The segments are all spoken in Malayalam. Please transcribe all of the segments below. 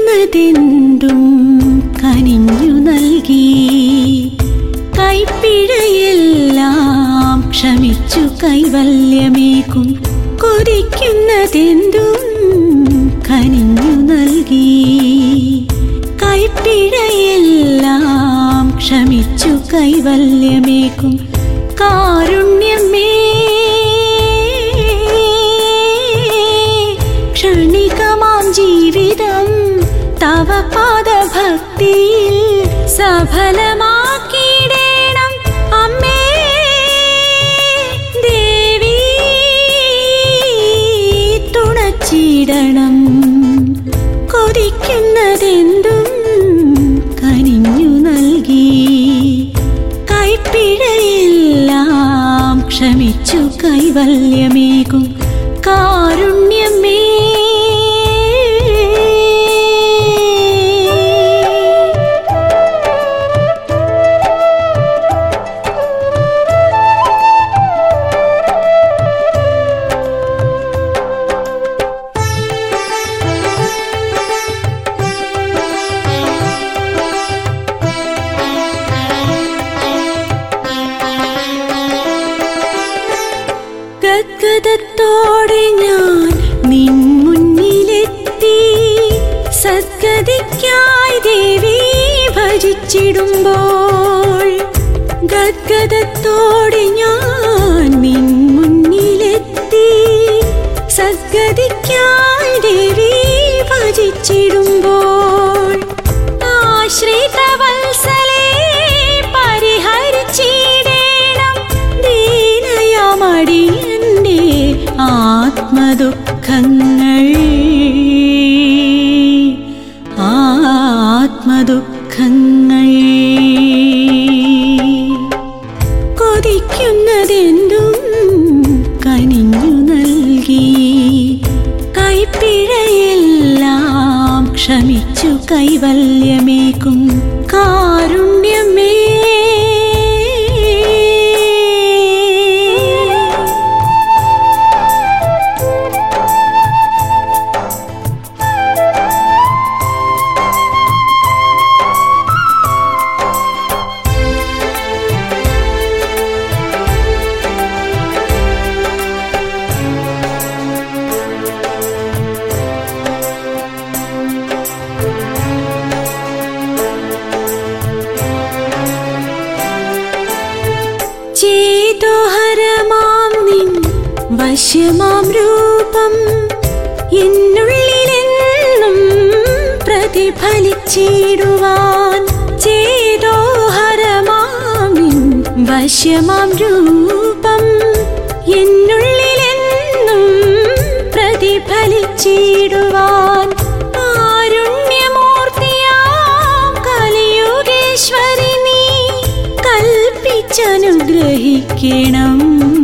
കൊതിക്കുന്നതെന്തും കനിഞ്ഞു നൽകി കൈപ്പിഴയെല്ലാം ക്ഷമിച്ചു കൈവല്യമേക്കും കൊതിക്കുന്നതെന്തും കനിഞ്ഞു നൽകി കൈപ്പിഴയെല്ലാം ക്ഷമിച്ചു കൈവല്യമേക്കും കാരുണ്യമേ ക്ഷണികമാം ജീവിതം തവ പാദഭക്തിയിൽ സഫലമാക്കിയിടേണം അമ്മേ ദേവി തുണച്ചിടണം കൊതിക്കുന്നതെന്തും കനിഞ്ഞു നൽകി കൈപ്പിഴയെല്ലാം ക്ഷമിച്ചു കൈവല്യമേകും കാരുണ്യമേ ഗദ്ഗതത്തോടെ ഞാൻ നിൻ മുന്നിലെത്തി സദ്ഗതിക്കായി ദേവി ഭജിച്ചിടുമ്പോൾ ഗദ്ഗതത്തോടെ ഞാൻ നിൻ മുന്നിലെത്തി സദ്ഗതിക്കായി ദേവി ഭജിച്ചിടുമ്പോൾ ആശ്രിതവത്സലേ പരിഹരിച്ചിടേണം ദീനയമടിയന്റെ ആത്മദുഃഖങ്ങൾ ആത്മദുഃഖങ്ങൾ കൊതിക്കുന്നതെന്തും കനിഞ്ഞു നൽകി കൈപ്പിഴയെല്ലാം ക്ഷമിച്ചു കൈവല്യമേക്കും കാരുണ്യമേ ചേതോഹരമാം നിൻ വശ്യമാം രൂപം എന്നുള്ളിലെന്നും പ്രതിഫലിച്ചിടുവാൻ ചേതോഹരമാം നിൻ വശ്യമാം രൂപം എന്നുള്ളിലെന്നും പ്രതിഫലിച്ചിടുവാൻ കാരുണ്യമൂർത്തിയാം കലിയുഗേശ്വരി നീ കൽപ്പിച്ചനുഗ്രഹിക്കണം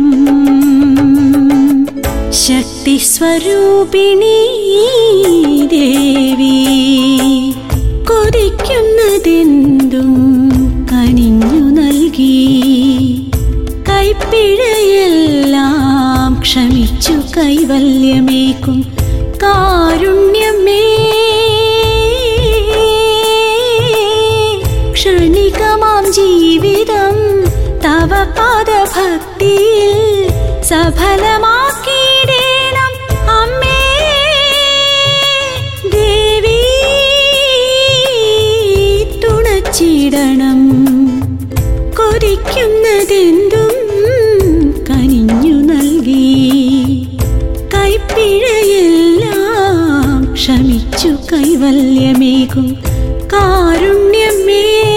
ശക്തി സ്വരൂപിണി ദേവി കൊതിക്കുന്നതെന്തും കനിഞ്ഞു നൽകി കൈപ്പിഴയെല്ലാം ക്ഷമിച്ചു കൈവല്യമേക്കും കാരുണ്യമേ ക്ഷണികമാം ജീവിതം തവ പാദഭക്തിയിൽ സഫലമാക്കിയിടേണം അമ്മേ ദേവി തുണച്ചിടണം കൊതിക്കുന്നതെന്തും കനിഞ്ഞു നൽകി കൈപ്പിഴയെല്ലാം ക്ഷമിച്ചു കൈവല്യമേകും കാരുണ്യമേ